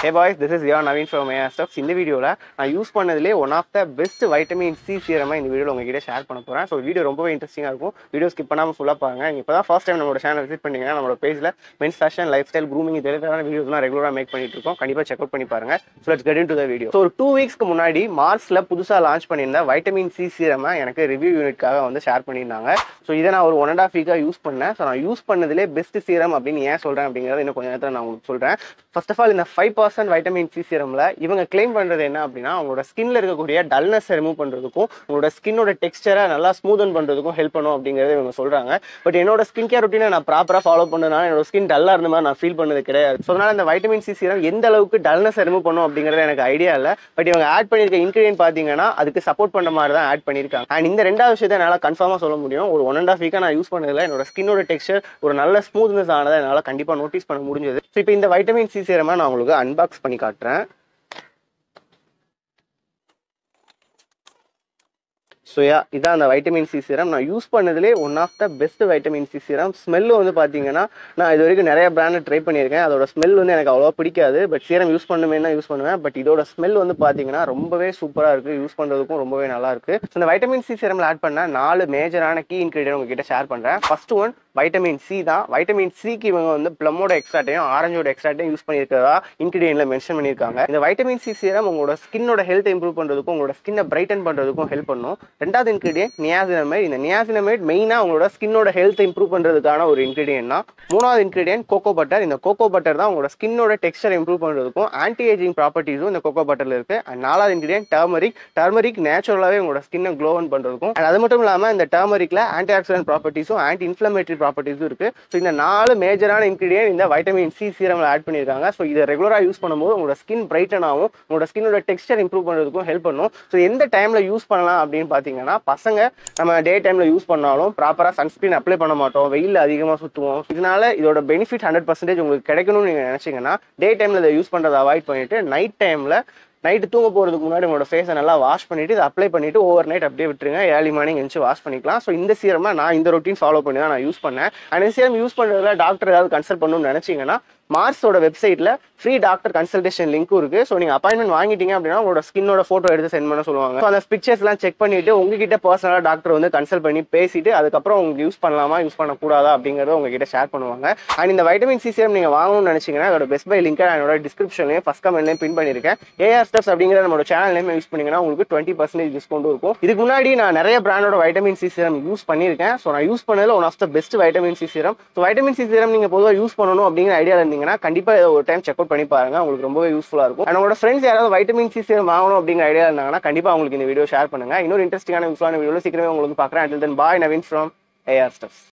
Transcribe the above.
hey boys this is ya Naveen from A steps இந்த வீடியோவில் நான் யூஸ் பண்ணதுலேயே one of the best vitamin C சீரமாக இந்த வீடியோவில் உங்ககிட்ட ஷேர் பண்ண போகிறேன் ஸோ வீடியோ ரொம்பவே இன்ட்ரெஸ்டிங்காக இருக்கும் வீடியோ ஸ்கிப் பண்ணாமல் ஃபுல்லாக பாருங்க நீங்கள் இப்போ தான் ஃபர்ஸ்ட் டைம் நம்மளோட சேனல் விசிட் பண்ணீங்கன்னா நம்மளோட பேஜில் men's fashion lifestyle grooming இது ரிலேட்டடான வீடியோஸ்லாம் ரெகுலராக மேக் பண்ணிட்டு இருக்கோம் கண்டிப்பாக செக் அவுட் பண்ணி பாருங்க so let's get into the video so ஒரு டூ வீக்ஸ்க்கு முன்னாடி மார்ஸில் புதுசாக லான்ச் பண்ணியிருந்த வைட்டமின் சி சீரமை எனக்கு ரிவ்யூ யூனிட்காக வந்து ஷேர் பண்ணியிருந்தாங்க ஸோ இதை நான் ஒரு ஒன் அண்ட் ஆஃப் வீக்காக யூஸ் பண்ணேன் ஸோ நான் யூஸ் பண்ணதுலேயே பெஸ்ட் சீரம் அப்படின்னு ஏன் சொல்கிறேன் அப்படிங்கிறத இன்னும் கொஞ்ச நேரத்தில் நான் உங்களுக்கு சொல்கிறேன் ஃபர்ஸ்ட் ஆஃப் ஆல் இந்த ஃபைவ் பர்சன்ட் வைட்டமின் சி சீரமில் இவங்க கிளைம் பண்ணுறது என்ன அப்படின்னா அவங்களோட ஸ்கின்ல இருக்கக்கூடிய டல்னஸை ரிமூவ் பண்ணுறதுக்கும் உங்களோட ஸ்கின்னோட டெக்ஸ்டரை நல்லா ஸ்மூதன் பண்ணுறதுக்கும் ஹெல்ப் பண்ணும் அப்படிங்கிறத இவங்க சொல்கிறாங்க பட் என்னோட ஸ்கின் கேர் ரொட்டீனை நான் ப்ராப்பராக ஃபாலோ பண்ணதுனால என்னோட ஸ்கின் டல்லாக இருந்த மாதிரி நான் ஃபீல் பண்ணது கிடையாது ஸோ அதனால இந்த வைட்டமின் சி சீரம் எந்த அளவுக்கு டல்னஸ் ரிமூவ் பண்ணும் அப்படிங்கிறது எனக்கு ஐடியா இல்லை பட் இவங்க ஆட் பண்ணியிருக்க இன்க்ரீடியன்ட் பார்த்தீங்கன்னா அதுக்கு சப்போர்ட் பண்ண மாதிரி தான் ஆட் பண்ணியிருக்காங்க அண்ட் இந்த ரெண்டாவது விஷயத்தை என்னால் கன்ஃபார்மாக சொல்ல முடியும் ஒரு ஒன் அண்ட் ஆஃப் வீக்காக நான் யூஸ் பண்ணதில்ல என்னோட ஸ்கின்னோட டெக்ஸ்டர் ஒரு நல்ல ஸ்மூத்னஸ் ஆனதை என்னால் கண்டிப்பாக நோட்டீஸ் பண்ண முடிஞ்சது ஸோ இப்போ இந்த வைட்டமின் சி சீரமை நான் உங்களுக்கு அன்பாக்ஸ் பண்ணி காட்டுறேன் ஸோ யா இதான் அந்த வைட்டமின் சி சீரம் நான் யூஸ் பண்ணதுலே one of the best vitamin C serum smell வந்து பார்த்தீங்கன்னா நான் இது வரைக்கும் நிறைய பிராண்டு ட்ரை பண்ணியிருக்கேன் அதோட ஸ்மெல் வந்து எனக்கு அவ்வளோவா பிடிக்காது பட் சீரம் யூஸ் பண்ணுமே தான் யூஸ் பண்ணுவேன் பட் இதோட ஸ்மெல் வந்து பார்த்தீங்கன்னா ரொம்பவே சூப்பராக இருக்குது யூஸ் பண்ணுறதுக்கும் ரொம்பவே நல்லா இருக்கு ஸோ இந்த வைட்டமின் சி சீரமில் ஆட் பண்ண நாலு மேஜரான கீ இன்க்ரீடியன் உங்ககிட்ட ஷேர் பண்ணுறேன் ஃபர்ஸ்ட் ஒன் வைட்டமின் சி தான் வைட்டமின் சிக்கு இவங்க வந்து ப்ளம்மோட எக்ஸ்ட்ராட்டையும் ஆரஞ்சோட எக்ஸ்ட்ராட்டையும் யூஸ் பண்ணியிருக்கிறதா இன்க்ரீடியன்ட்ல மென்ஷன் பண்ணியிருக்காங்க இந்த வைட்டமின் சி சீரம் உங்களோட ஸ்கின்னோட ஹெல்த் இம்ப்ரூவ் பண்ணுறதுக்கும் உங்களோட ஸ்கின்னை பிரைட்டன் பண்ணுறதுக்கும் ஹெல்ப் பண்ணும் ரெண்டாவது இன்க்ரீடியன்ட் நியாசினமைட் இந்த நியாசினமைட் மெயினாக உங்களோட ஸ்கின்னோட ஹெல்த் இம்ப்ரூவ் பண்ணுறதுக்கான ஒரு இன்க்ரீடியன்ட் தான் மூணாவது இன்க்ரீடியன்ட் கோகோ பட்டர் இந்த கோகோ பட்டர் தான் உங்களோட ஸ்கின்னோட டெக்ஸ்டர் இம்ப்ரூவ் பண்ணுறதுக்கும் ஆன்டி ஏஜிங் ப்ராப்பர்ட்டிஸும் இந்த கோகோ பட்டரில் இருக்கு அண்ட் நாலாவது இன்க்ரீடியன்ட் டர்மரிக் டர்மரிக் நேச்சுரலாகவே உங்களோட ஸ்கின்னை க்ளோவன் பண்ணுறதுக்கும் அண்ட் அது மட்டும் இல்லாமல் இந்த டர்மரிக்ல ஆன்டி ஆக்சிடென்ட் ப்ராப்பர்ட்டிஸும் ஆன்டி இன்ஃப்ளமேட்டரி ப்ராப்பர்ட்டிஸும் இருக்கு ஸோ இந்த நாலு மேஜரான இன்க்ரீடியன்ட் இந்த வைட்டமின் சி சீரமில் ஆட் பண்ணியிருக்காங்க ஸோ இதை ரெகுலராக யூஸ் பண்ணும்போது உங்களோட ஸ்கின் பிரைட்டன் ஆகும் உங்களோட ஸ்கின்னோட டெக்ஸ்டர் இம்ப்ரூவ் பண்ணுறதுக்கும் ஹெல்ப் பண்ணும் ஸோ எந்த டைமில் யூஸ் பண்ணலாம் அப்படின்னு பார்த்தீங்கன்னா பசங்க நம்ம டே டைமில் யூஸ் பண்ணாலும் ப்ராப்பராக சன்ஸ்கிரீன் அப்ளை பண்ண மாட்டோம் வெயில் அதிகமாக சுற்றுவோம் இதனால இதோட பெனிஃபிட் ஹண்ட்ரட் பர்சன்டேஜ் உங்களுக்கு கிடைக்கணும்னு நீங்கள் நினச்சிங்கன்னா டே டைமில் இதை யூஸ் பண்ணுறதை அவாய்ட் பண்ணிட்டு நைட் டைமில் நைட்டு தூங்க போகிறதுக்கு முன்னாடி உங்களோட ஃபேஸை நல்லா வாஷ் பண்ணிட்டு இதை அப்ளை பண்ணிட்டு ஓவர் நைட் அப்படியே விட்டுருங்க ஏர்லி மார்னிங் எழுந்து வாஷ் பண்ணிக்கலாம் ஸோ இந்த சீரமை நான் இந்த ரொட்டீன் ஃபாலோ பண்ணி தான் நான் யூஸ் பண்ணேன் அண்ட் இந்த சீரம் யூஸ் பண்ணுறதுல டாக்டர் ஏதாவது கன்சல்ட் பண்ணணும்னு நினச்சிங்கன்னா மார்ஸோட வெப்சைட்டில் ஃப்ரீ டாக்டர் கன்சல்டேஷன் லிங்க்கும் இருக்கு ஸோ நீங்கள் அப்பாயின்மெண்ட் வாங்கிட்டீங்க அப்படின்னா உங்களோட ஸ்கின்னோட ஃபோட்டோ எடுத்து சென்ட் பண்ண சொல்லுவாங்க ஸோ அந்த பிக்சர்ஸ்லாம் செக் பண்ணிட்டு உங்ககிட்ட பர்சனலாக டாக்டர் வந்து கன்சல்ட் பண்ணி பேசிட்டு அதுக்கப்புறம் உங்களுக்கு யூஸ் பண்ணலாமா யூஸ் பண்ணக்கூடாதா அப்படிங்கிறத உங்ககிட்ட ஷேர் பண்ணுவாங்க அண்ட் இந்த வைட்டமின் சி சீரம் நீங்கள் வாங்கணும்னு நினச்சிங்கன்னா அதோட பெஸ்ட் பை லிங்க் என்னோட டிஸ்கிரிப்ஷன்லையும் ஃபஸ்ட் கமெண்ட்லையும் பின் பண்ணியிருக்கேன் ஏஆர் ஸ்டெப்ஸ் அப்படிங்கிற நம்மளோட சேனல் நேம் யூஸ் பண்ணீங்கன்னா உங்களுக்கு டுவெண்ட்டி பர்சன்டேஜ் டிஸ்கவுண்ட் இருக்கும் இதுக்கு முன்னாடி நான் நிறைய பிராண்டோட வைட்டமின் சி சீரம் யூஸ் பண்ணியிருக்கேன் ஸோ நான் யூஸ் பண்ணதில் one of the best vitamin C serum so vitamin C serum நீங்கள் பொதுவாக யூஸ் பண்ணணும் அப்படிங்கிற ஐடியா இருந்தீங்கன்னா கண்டிப்பாக இதை ஒரு டைம் செக் அவுட் பண்ணி பாருங்க உங்களுக்கு ரொம்பவே யூஸ்ஃபுல்லாக இருக்கும் அண்ட் உங்களோட ஃப்ரெண்ட்ஸ் யாராவது வைட்டமின் சி சீரம் வாங்கணும் அப்படிங்கிற ஐடியா இருந்தாங்கன்னா கண்டிப்பாக உங்களுக்கு இந்த வீடியோ ஷேர் பண்ணுங்க இன்னொரு இன்ட்ரெஸ்டிங்கான யூஸ்ஃபுல்லான வீடியோ சீக்கிரமே உங்களுக்கு பார்க்குறேன் until then bye Naveen from AR steps